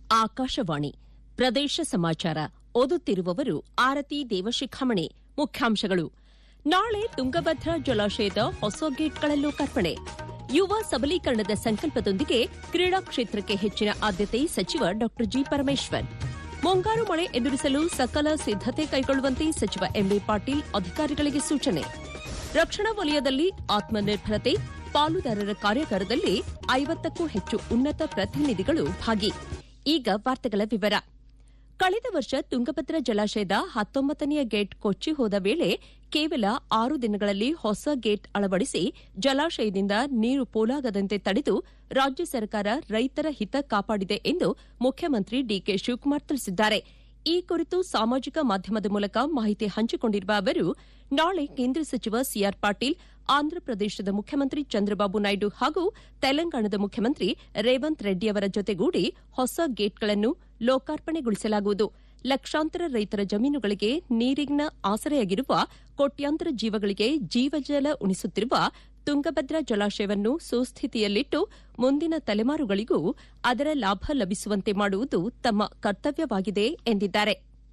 ಆಕಾಶವಾಣಿ ಪ್ರದೇಶ ಸಮಾಚಾರ ಓದುತ್ತಿರುವವರು ಆರತಿ ದೇವಶಿಖಾಮಣಿ ಮುಖ್ಯಾಂಶಗಳು ನಾಳೆ ತುಂಗಭದ್ರಾ ಜಲಾಶಯದ ಹೊಸ ಗೇಟ್ಗಳ ಲೋಕಾರ್ಪಣೆ ಯುವ ಸಬಲೀಕರಣದ ಸಂಕಲ್ಪದೊಂದಿಗೆ ಕ್ರೀಡಾ ಕ್ಷೇತ್ರಕ್ಕೆ ಹೆಚ್ಚಿನ ಆದ್ಯತೆ ಸಚಿವ ಡಾ ಜಿ ಪರಮೇಶ್ವರ್ ಮುಂಗಾರು ಮಳೆ ಎದುರಿಸಲು ಸಕಲ ಸಿದ್ದತೆ ಕೈಗೊಳ್ಳುವಂತೆ ಸಚಿವ ಎಂಬಿ ಪಾಟೀಲ್ ಅಧಿಕಾರಿಗಳಿಗೆ ಸೂಚನೆ ರಕ್ಷಣಾ ವಲಯದಲ್ಲಿ ಆತ್ಮನಿರ್ಭರತೆ ಪಾಲುದಾರರ ಕಾರ್ಯಾಗಾರದಲ್ಲಿ ಐವತ್ತಕ್ಕೂ ಹೆಚ್ಚು ಉನ್ನತ ಪ್ರತಿನಿಧಿಗಳು ಭಾಗಿ ಈಗ ವಾರ್ತೆಗಳ ವಿವರ ಕಳೆದ ವರ್ಷ ತುಂಗಭದ್ರಾ ಜಲಾಶಯದ ಹತ್ತೊಂಬತ್ತನೆಯ ಗೇಟ್ ಕೊಚ್ಚಿ ಹೋದ ವೇಳೆ ಕೇವಲ ಆರು ದಿನಗಳಲ್ಲಿ ಹೊಸ ಗೇಟ್ ಅಳವಡಿಸಿ ಜಲಾಶಯದಿಂದ ನೀರು ಪೋಲಾಗದಂತೆ ತಡೆದು ರಾಜ್ಯ ಸರ್ಕಾರ ರೈತರ ಹಿತ ಕಾಪಾಡಿದೆ ಎಂದು ಮುಖ್ಯಮಂತ್ರಿ ಡಿಕೆ ಶಿವಕುಮಾರ್ ತಿಳಿಸಿದ್ದಾರೆ ಈ ಕುರಿತು ಸಾಮಾಜಿಕ ಮಾಧ್ಯಮದ ಮೂಲಕ ಮಾಹಿತಿ ಹಂಚಿಕೊಂಡಿರುವ ಅವರು ನಾಳೆ ಕೇಂದ್ರ ಸಚಿವ ಸಿಆರ್ ಪಾಟೀಲ್ ಆಂಧ್ರಪ್ರದೇಶದ ಮುಖ್ಯಮಂತ್ರಿ ಚಂದ್ರಬಾಬು ನಾಯ್ಡು ಹಾಗೂ ತೆಲಂಗಾಣದ ಮುಖ್ಯಮಂತ್ರಿ ರೇವಂತ್ ರೆಡ್ಡಿ ಅವರ ಜೊತೆಗೂಡಿ ಹೊಸ ಗೇಟ್ಗಳನ್ನು ಲೋಕಾರ್ಪಣೆಗೊಳಿಸಲಾಗುವುದು ಲಕ್ಷಾಂತರ ರೈತರ ಜಮೀನುಗಳಿಗೆ ನೀರಿನ ಆಸರೆಯಾಗಿರುವ ಕೋಟ್ಯಾಂತರ ಜೀವಗಳಿಗೆ ಜೀವಜಲ ಉಣಿಸುತ್ತಿರುವ ತುಂಗಭದ್ರಾ ಜಲಾಶಯವನ್ನು ಸುಸ್ಥಿತಿಯಲ್ಲಿಟ್ಟು ಮುಂದಿನ ತಲೆಮಾರುಗಳಿಗೂ ಅದರ ಲಾಭ ಲಭಿಸುವಂತೆ ಮಾಡುವುದು ತಮ್ಮ ಕರ್ತವ್ಯವಾಗಿದೆ ಎಂದಿದ್ದಾರೆ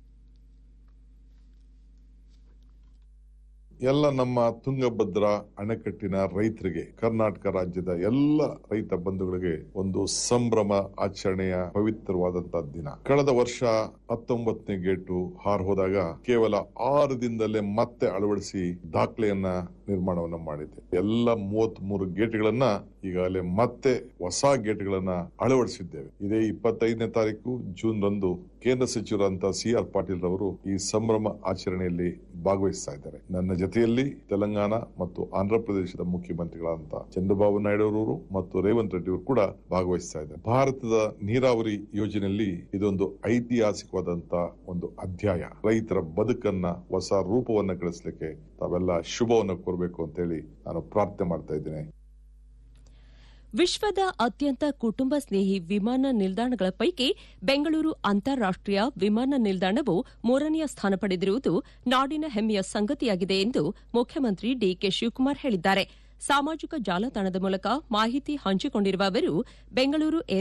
ಎಲ್ಲ ನಮ್ಮ ತುಂಗಭದ್ರಾ ಅಣೆಕಟ್ಟಿನ ರೈತರಿಗೆ ಕರ್ನಾಟಕ ರಾಜ್ಯದ ಎಲ್ಲ ರೈತ ಬಂಧುಗಳಿಗೆ ಒಂದು ಸಂಭ್ರಮ ಆಚರಣೆಯ ಪವಿತ್ರವಾದಂತಹ ದಿನ ಕಳೆದ ವರ್ಷ ಹತ್ತೊಂಬತ್ತನೇ ಗೇಟು ಹಾರ್ ಹೋದಾಗ ಕೇವಲ ಆರು ದಿನದಲ್ಲೇ ಮತ್ತೆ ಅಳವಡಿಸಿ ದಾಖಲೆಯನ್ನ ನಿರ್ಮಾಣವನ್ನ ಮಾಡಿದೆ ಎಲ್ಲ ಮೂವತ್ತ್ ಮೂರು ಗೇಟ್ಗಳನ್ನ ಈಗಾಗಲೇ ಮತ್ತೆ ಹೊಸ ಗೇಟ್ಗಳನ್ನ ಅಳವಡಿಸಿದ್ದೇವೆ ಇದೇ ಇಪ್ಪತ್ತೈದನೇ ತಾರೀಕು ಜೂನ್ ರಂದು ಕೇಂದ್ರ ಸಚಿವರಂತ ಸಿ ಆರ್ ಪಾಟೀಲ್ ರವರು ಈ ಸಂಭ್ರಮ ಆಚರಣೆಯಲ್ಲಿ ಭಾಗವಹಿಸ್ತಾ ಇದ್ದಾರೆ ನನ್ನ ಜೊತೆಯಲ್ಲಿ ತೆಲಂಗಾಣ ಮತ್ತು ಆಂಧ್ರಪ್ರದೇಶದ ಮುಖ್ಯಮಂತ್ರಿಗಳಾದಂತ ಚಂದ್ರಬಾಬು ನಾಯ್ಡು ಅವರು ಮತ್ತು ರೇವಂತ್ ರೆಡ್ಡಿ ಅವರು ಕೂಡ ಭಾಗವಹಿಸ್ತಾ ಇದ್ದಾರೆ ಭಾರತದ ನೀರಾವರಿ ಯೋಜನೆಯಲ್ಲಿ ಇದೊಂದು ಐತಿಹಾಸಿಕವಾದಂತ ಒಂದು ಅಧ್ಯಾಯ ರೈತರ ಬದುಕನ್ನ ಹೊಸ ರೂಪವನ್ನ ಗಳಿಸಲಿಕ್ಕೆ ತಾವೆಲ್ಲ ಶುಭವನ್ನು ಕೋರಬೇಕು ಅಂತೇಳಿ ನಾನು ಪ್ರಾರ್ಥನೆ ಮಾಡ್ತಾ ಇದ್ದೇನೆ ವಿಶ್ವದ ಅತ್ಯಂತ ಕುಟುಂಬ ಸ್ನೇಹಿ ವಿಮಾನ ನಿಲ್ದಾಣಗಳ ಪೈಕಿ ಬೆಂಗಳೂರು ಅಂತಾರಾಷ್ಟೀಯ ವಿಮಾನ ನಿಲ್ದಾಣವು ಮೂರನೆಯ ಸ್ಥಾನ ಪಡೆದಿರುವುದು ನಾಡಿನ ಹೆಮ್ಮೆಯ ಸಂಗತಿಯಾಗಿದೆ ಎಂದು ಮುಖ್ಯಮಂತ್ರಿ ಡಿಕೆ ಶಿವಕುಮಾರ್ ಹೇಳಿದ್ದಾರೆ ಸಾಮಾಜಿಕ ಜಾಲತಾಣದ ಮೂಲಕ ಮಾಹಿತಿ ಹಂಚಿಕೊಂಡಿರುವ ಅವರು ಬೆಂಗಳೂರು